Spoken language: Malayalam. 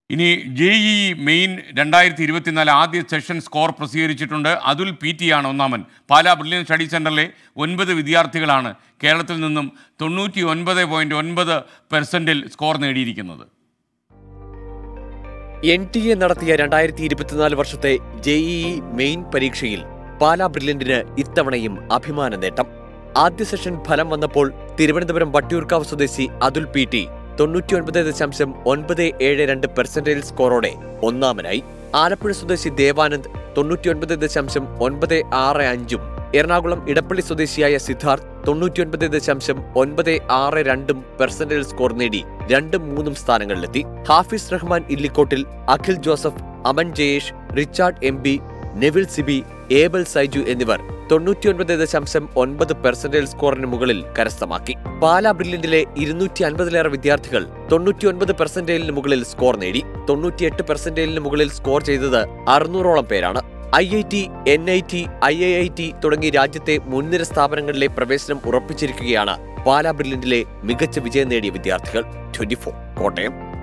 ഇനി ജെ ഇ മെയിൻ രണ്ടായിരത്തി ഇരുപത്തിനാല് ആദ്യ സെഷൻ സ്കോർ പ്രസിദ്ധീകരിച്ചിട്ടുണ്ട് അതുൽ പി ടി ആണ് ഒന്നാമൻ പാലാ ബ്രില്യൻ സ്റ്റഡി സെൻറ്ററിലെ ഒൻപത് വിദ്യാർത്ഥികളാണ് കേരളത്തിൽ നിന്നും തൊണ്ണൂറ്റി ഒൻപത് പോയിൻറ്റ് ഒൻപത് പെർസെൻറ്റിൽ സ്കോർ നേടിയിരിക്കുന്നത് എൻ ടി എ നടത്തിയ രണ്ടായിരത്തി ഇരുപത്തിനാല് വർഷത്തെ ജെഇഇ മെയിൻ പരീക്ഷയിൽ പാലാ ബ്രില്യന്റിന് ഇത്തവണയും അഭിമാന നേട്ടം ആദ്യ സെഷൻ ഫലം വന്നപ്പോൾ തിരുവനന്തപുരം വട്ടിയൂർക്കാവ് സ്വദേശി അതുൽ പി ടി തൊണ്ണൂറ്റിയൊൻപത് ദശാംശം ഒൻപത് ഏഴ് രണ്ട് പെർസെന്റേജ് സ്കോറോടെ ഒന്നാമനായി ആലപ്പുഴ സ്വദേശി ദേവാനന്ദ് തൊണ്ണൂറ്റിയൊൻപത് ദശാംശം ഒൻപത് ആറ് അഞ്ചും എറണാകുളം ഇടപ്പള്ളി സ്വദേശിയായ സിദ്ധാർത്ഥ് തൊണ്ണൂറ്റിയൊൻപത് ദശാംശം ഒൻപത് ആറ് രണ്ടും പെർസെന്റേജ് സ്കോർ നേടി രണ്ടും മൂന്നും സ്ഥാനങ്ങളിലെത്തി Hafiz Rahman Illikkottil Akhil Joseph Aman Jayesh Richard M B Neville Siby Abel Saiju എന്നിവർ തൊണ്ണൂറ്റിയൊൻപത് ദശാംശം ഒൻപത് പെർസെന്റേജ് സ്കോറിന് മുകളിൽ കരസ്ഥമാക്കി പാലാ ബ്രില്യന്റിലെ ഇരുന്നൂറ്റി അൻപതിലേറെ വിദ്യാർത്ഥികൾ തൊണ്ണൂറ്റിയൊൻപത് പെർസെന്റേജിന് മുകളിൽ സ്കോർ നേടി തൊണ്ണൂറ്റിയെട്ട് പെർസെന്റേജിന് മുകളിൽ സ്കോർ ചെയ്തത് അറുന്നൂറോളം പേരാണ് I I T N I T I I I T തുടങ്ങി രാജ്യത്തെ മുൻനിര സ്ഥാപനങ്ങളിലെ പ്രവേശനം ഉറപ്പിച്ചിരിക്കുകയാണ് പാലാ ബ്രില്യന്റിലെ മികച്ച വിജയം നേടിയ വിദ്യാർത്ഥികൾ ട്വന്റി കോട്ടയം